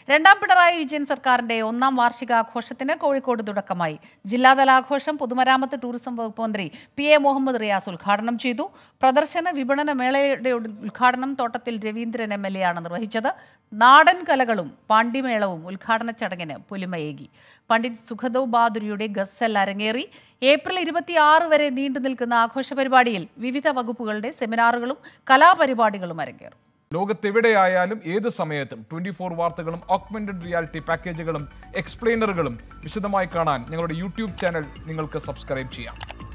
രണ്ടാം പിണറായി വിജയൻ സർക്കാരിന്റെ ഒന്നാം വാർഷികാഘോഷത്തിന് കോഴിക്കോട് തുടക്കമായി ജില്ലാതല ആഘോഷം പൊതുമരാമത്ത് ടൂറിസം വകുപ്പ് മന്ത്രി പി എ മുഹമ്മദ് റിയാസ് ഉദ്ഘാടനം ചെയ്തു പ്രദർശന വിപണന മേളയുടെ ഉദ്ഘാടനം തോട്ടത്തിൽ രവീന്ദ്രൻ എം എൽ എ ആണ് നിർവഹിച്ചത് നാടൻ കലകളും പാണ്ഡിമേളവും ഉദ്ഘാടന ചടങ്ങിന് പുലിമയേകി പണ്ഡിറ്റ് സുഖദവ് ബഹാദുരിയുടെ ഗസൽ അരങ്ങേറി ഏപ്രിൽ ഇരുപത്തിയാറ് വരെ നീണ്ടു നിൽക്കുന്ന ആഘോഷ പരിപാടിയിൽ വിവിധ വകുപ്പുകളുടെ സെമിനാറുകളും കലാപരിപാടികളും അരങ്ങേറും ലോകത്തെവിടെയായാലും ഏത് സമയത്തും ട്വന്റി ഫോർ വാർത്തകളും ഓഗ്മെന്റഡ് റിയാലിറ്റി പാക്കേജുകളും എക്സ്പ്ലെയിനറുകളും വിശദമായി കാണാൻ ഞങ്ങളുടെ യൂട്യൂബ് ചാനൽ നിങ്ങൾക്ക് സബ്സ്ക്രൈബ് ചെയ്യാം